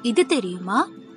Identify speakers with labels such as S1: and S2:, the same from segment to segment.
S1: இது தெரியுமா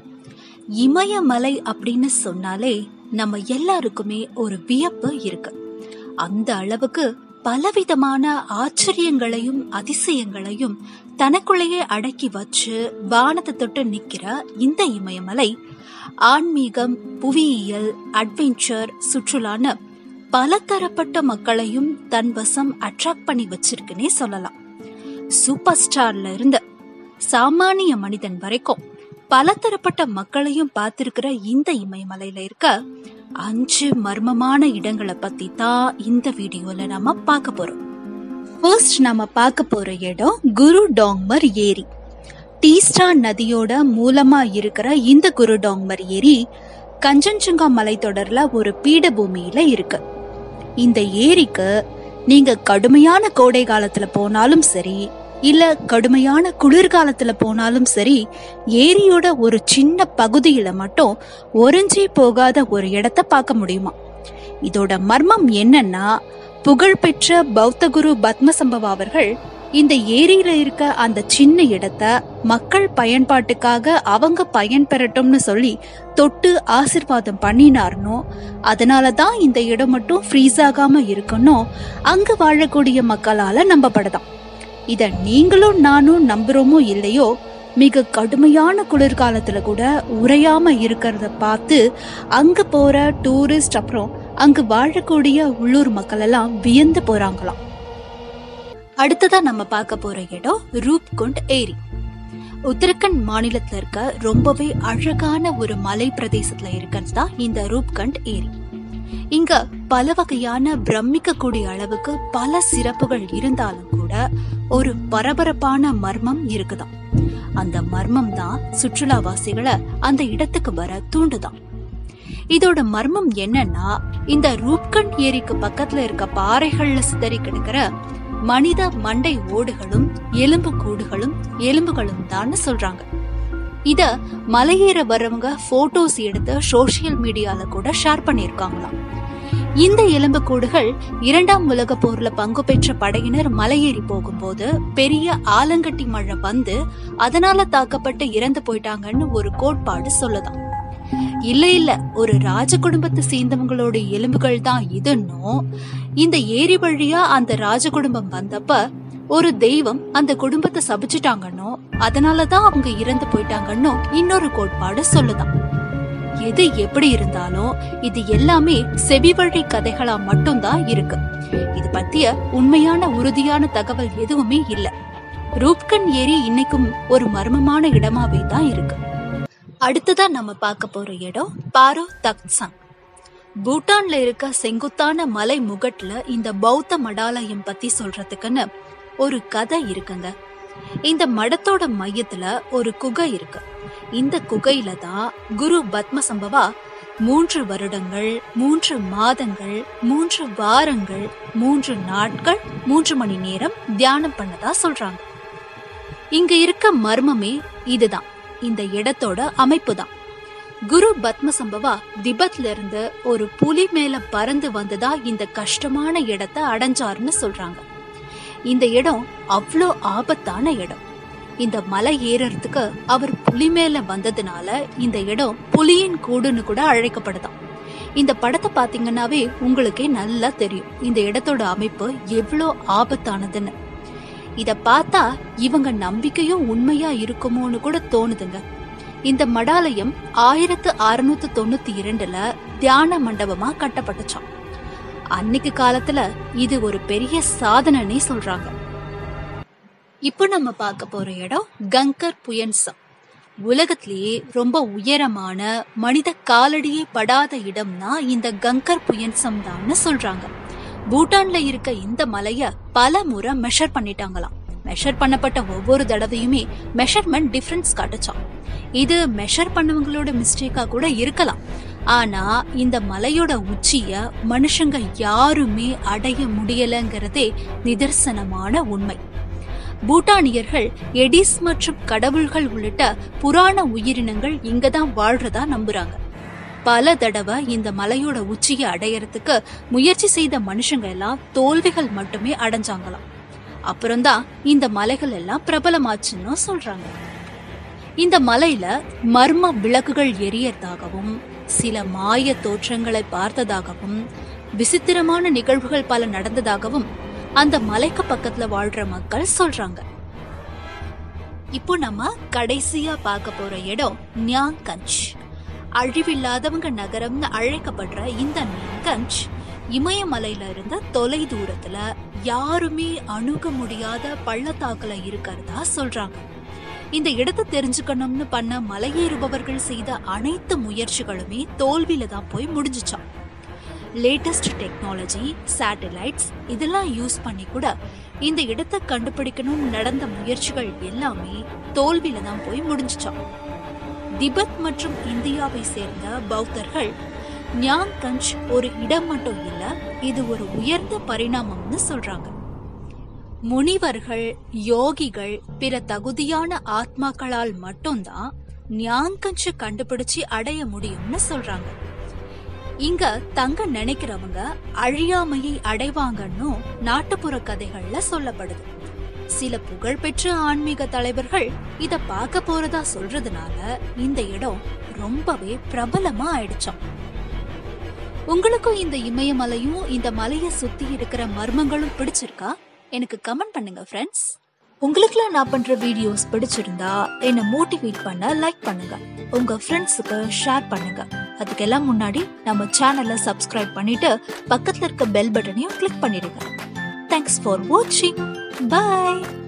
S1: இமயமலை அப்படின்னு சொன்னாலே நம்ம எல்லாருக்குமே ஒரு வியப்பு இருக்கு அந்த அளவுக்கு பலவிதமான ஆச்சரியங்களையும் அதிசயங்களையும் தனக்குள்ளேயே அடக்கி வச்சு வானத்தை தொட்டு நிக்கிற இந்த இமயமலை ஆன்மீகம் புவியியல் அட்வென்ச்சர் சுற்றுலான்னு பலதரப்பட்ட மக்களையும் தன் வசம் அட்ராக்ட் பண்ணி வச்சிருக்குன்னே சொல்லலாம் சூப்பர் ஸ்டார்ல இருந்து சாமானிய மனிதன் வரைக்கும் பலதரப்பட்ட மக்களையும் பார்த்திருக்கிற இந்த இமயமலையில இருக்க அஞ்சு மர்மமான இடங்களை பத்தி தான் இந்த வீடியோல நாம பார்க்க போறோம் ஃபர்ஸ்ட் நாம பார்க்க போற இடம் குரு டாங்மர் ஏரி டீஸ்டா நதியோட மூலமா இருக்கிற இந்த குரு டாங்மர் ஏரி கஞ்சன்சுங்கா மலைத்தொடர்ல ஒரு பீடபூமியில இருக்கு இந்த ஏரிக்கு நீங்க கடுமையான கோடை காலத்துல போனாலும் சரி இல்ல கடுமையான குளிர்காலத்துல போனாலும் சரி ஏரியோட ஒரு சின்ன பகுதியில மட்டும் ஒரிஞ்சே போகாத ஒரு இடத்த பார்க்க முடியுமா இதோட மர்மம் என்னன்னா புகழ்பெற்ற பௌத்த குரு பத்மசம்பவா அவர்கள் இந்த ஏரியில இருக்க அந்த சின்ன இடத்த மக்கள் பயன்பாட்டுக்காக அவங்க பயன் பெறட்டும்னு சொல்லி தொட்டு ஆசிர்வாதம் பண்ணினார்னோ அதனால தான் இந்த இடம் மட்டும் ஃப்ரீஸ் ஆகாம இருக்கணும் அங்க வாழக்கூடிய மக்களால நம்பப்படுதாம் இத நீங்களும் நானும் நம்புறோமோ இல்லையோ மிக கடுமையான குளிர்காலத்துல கூட உறையாம இருக்கிறத பார்த்து அங்க போற டூரிஸ்ட் அப்புறம் அங்கு வாழக்கூடிய உள்ளூர் மக்கள் எல்லாம் வியந்து போறாங்களாம் அடுத்ததா நம்ம பார்க்க போற இடம் ரூப்குண்ட் ஏரி உத்தரகண்ட் மாநிலத்துல இருக்க ரொம்பவே அழகான ஒரு மலை பிரதேசத்துல இருக்கிறது தான் இந்த ரூப்கண்ட் ஏரி இங்க பல வகையான பிரமிக்கக்கூடிய அளவுக்கு பல சிறப்புகள் இருந்தாலும் கூட ஒரு பரபரப்பான மர்மம் இருக்குதாம் அந்த மர்மம் தான் சுற்றுலாவாசிகளை அந்த இடத்துக்கு வர தூண்டுதாம் இதோட மர்மம் என்னன்னா இந்த ரூப்கண்ட் ஏரிக்கு பக்கத்துல இருக்க பாறைகள்ல சிதறி கிடக்கிற மனித மண்டை ஓடுகளும் எலும்பு கூடுகளும் எலும்புகளும் தான் சொல்றாங்க இத மலையேற வரவங்க போட்டோஸ் எடுத்து சோசியல் மீடியால கூட ஷேர் பண்ணிருக்காங்களாம் இந்த எலும்புக்கூடுகள் இரண்டாம் உலக போர்ல பங்கு பெற்ற படையினர் மலையேறி போகும்போது பெரிய ஆலங்கட்டி மழை வந்து அதனால தாக்கப்பட்டு இறந்து போயிட்டாங்கன்னு ஒரு கோட்பாடு சொல்லுதாம் இல்ல இல்ல ஒரு ராஜ குடும்பத்தை சேர்ந்தவங்களோட எலும்புகள் தான் இதுன்னும் இந்த ஏரி வழியா அந்த ராஜ குடும்பம் வந்தப்ப ஒரு தெய்வம் அந்த குடும்பத்தை சபிச்சிட்டாங்கன்னோ அதனாலதான் அவங்க இறந்து போயிட்டாங்கன்னோ இன்னொரு கோட்பாடு சொல்லுதாம் எது எப்படி இருந்தாலும் இது எல்லாமே செவி வழி கதைகளா மட்டும்தான் இருக்கு இது பத்திய உண்மையான உறுதியான தகவல் எதுவுமே இல்ல ரூப்கன் ஏரி இன்னைக்கும் ஒரு மர்மமான இடமாவே தான் இருக்கு அடுத்ததா நம்ம பார்க்க போற இடம் பாரோ தக்சாங் பூட்டான்ல இருக்க செங்குத்தான மலை முகட்டுல இந்த பௌத்த மடாலயம் பத்தி சொல்றதுக்குன்னு ஒரு கதை இருக்குங்க இந்த மடத்தோட மையத்துல ஒரு குகை இருக்கு இந்த குகையில தான் குரு பத்மசம்பவா மூன்று வருடங்கள் மூன்று மாதங்கள் மூன்று வாரங்கள் மூன்று நாட்கள் மூன்று மணி நேரம் தியானம் பண்ணதா சொல்றாங்க இங்க இருக்க மர்மமே இதுதான் இந்த இடத்தோட அமைப்பு தான் குரு பத்மசம்பவா திபத்ல இருந்து ஒரு புலி மேல பறந்து வந்ததா இந்த கஷ்டமான இடத்தை அடைஞ்சாருன்னு சொல்றாங்க இந்த இடம் அவ்வளோ ஆபத்தான இடம் இந்த மலை ஏறறதுக்கு அவர் புலி மேல வந்ததுனால இந்த இடம் புலியின் கூடுன்னு கூட அழைக்கப்படுதாம் இந்த படத்தை பாத்தீங்கன்னாவே உங்களுக்கே நல்லா தெரியும் இந்த இடத்தோட அமைப்பு எவ்வளோ ஆபத்தானதுன்னு இத பார்த்தா இவங்க நம்பிக்கையும் உண்மையா இருக்குமோன்னு கூட தோணுதுங்க இந்த மடாலயம் ஆயிரத்து அறுநூத்து தொண்ணூத்தி இரண்டுல தியான மண்டபமா கட்டப்பட்டுச்சாம் அன்னைக்கு காலத்துல இது ஒரு பெரிய சாதனைனே சொல்றாங்க இப்போ நம்ம பார்க்க போற இடம் கங்கர் புயன்சம் உலகத்திலேயே ரொம்ப உயரமான மனித காலடியே படாத இடம்னா இந்த கங்கர் புயன்சம் தான்னு சொல்றாங்க பூட்டான்ல இருக்க இந்த மலைய பல முறை மெஷர் பண்ணிட்டாங்களாம் மெஷர் பண்ணப்பட்ட ஒவ்வொரு தடவையுமே மெஷர்மெண்ட் டிஃபரன்ஸ் காட்டுச்சாம் இது மெஷர் பண்ணவங்களோட மிஸ்டேக்கா கூட இருக்கலாம் ஆனா இந்த மலையோட உச்சிய மனுஷங்க யாருமே அடைய முடியலங்கிறதே நிதர்சனமான உண்மை பூட்டானியர்கள் எடிஸ் மற்றும் கடவுள்கள் உள்ளிட்ட புராண உயிரினங்கள் இங்கதான் வாழ்றதா நம்புறாங்க பல தடவை இந்த மலையோட உச்சியை அடையறதுக்கு முயற்சி செய்த மனுஷங்க எல்லாம் தோல்விகள் மட்டுமே அடைஞ்சாங்களாம் அப்புறம்தான் இந்த மலைகள் எல்லாம் பிரபலமாச்சுன்னு சொல்றாங்க இந்த மலையில மர்ம விளக்குகள் எரியறதாகவும் சில மாய தோற்றங்களை பார்த்ததாகவும் விசித்திரமான நிகழ்வுகள் பல நடந்ததாகவும் அந்த மலைக்கு பக்கத்துல வாழ்ற மக்கள் சொல்றாங்க இப்போ நம்ம கடைசியா பார்க்க போற இடம் நியாங்கஞ்ச் அழிவில்லாதவங்க நகரம்னு அழைக்கப்படுற இந்த நியாங்கஞ்ச் இமயமலையில இருந்து தொலை தூரத்துல யாருமே அணுக முடியாத பள்ளத்தாக்குல இருக்கிறதா சொல்றாங்க இந்த இடத்தை தெரிஞ்சுக்கணும்னு பண்ண மலையேறுபவர்கள் செய்த அனைத்து முயற்சிகளுமே தோல்வியில தான் போய் முடிஞ்சுச்சாம் லேட்டஸ்ட் டெக்னாலஜி சேட்டலைட்ஸ் இதெல்லாம் யூஸ் பண்ணி கூட இந்த இடத்தை கண்டுபிடிக்கணும்னு நடந்த முயற்சிகள் எல்லாமே தோல்வியில தான் போய் முடிஞ்சுச்சாம் திபெத் மற்றும் இந்தியாவை சேர்ந்த பௌத்தர்கள் ஞாங்கஞ்ச் ஒரு இடம் மட்டும் இல்ல இது ஒரு உயர்ந்த பரிணாமம்னு சொல்றாங்க முனிவர்கள் யோகிகள் பிற தகுதியான ஆத்மாக்களால் மட்டும்தான் ஞாங்கஞ்ச கண்டுபிடிச்சு அடைய முடியும்னு சொல்றாங்க இங்க தங்க நினைக்கிறவங்க அழியாமையை அடைவாங்கன்னு நாட்டுப்புற கதைகள்ல சொல்லப்படுது சில புகழ்பெற்ற ஆன்மீக தலைவர்கள் இத பார்க்க போறதா சொல்றதுனால இந்த இடம் ரொம்பவே பிரபலமா ஆயிடுச்சாம் உங்களுக்கும் இந்த இமயமலையும் இந்த மலையை சுத்தி இருக்கிற மர்மங்களும் பிடிச்சிருக்கா எனக்கு கமெண்ட் பண்ணுங்க ஃப்ரெண்ட்ஸ் உங்களுக்குலாம் நான் பண்ற வீடியோஸ் பிடிச்சிருந்தா என்னை மோட்டிவேட் பண்ண லைக் பண்ணுங்க உங்க ஃப்ரெண்ட்ஸுக்கு ஷேர் பண்ணுங்க அதுக்கெல்லாம் முன்னாடி நம்ம சேனலை சப்ஸ்கிரைப் பண்ணிட்டு பக்கத்துல இருக்க பெல் பட்டனையும் கிளிக் பண்ணிடுங்க தேங்க்ஸ் ஃபார் வாட்சிங் பாய்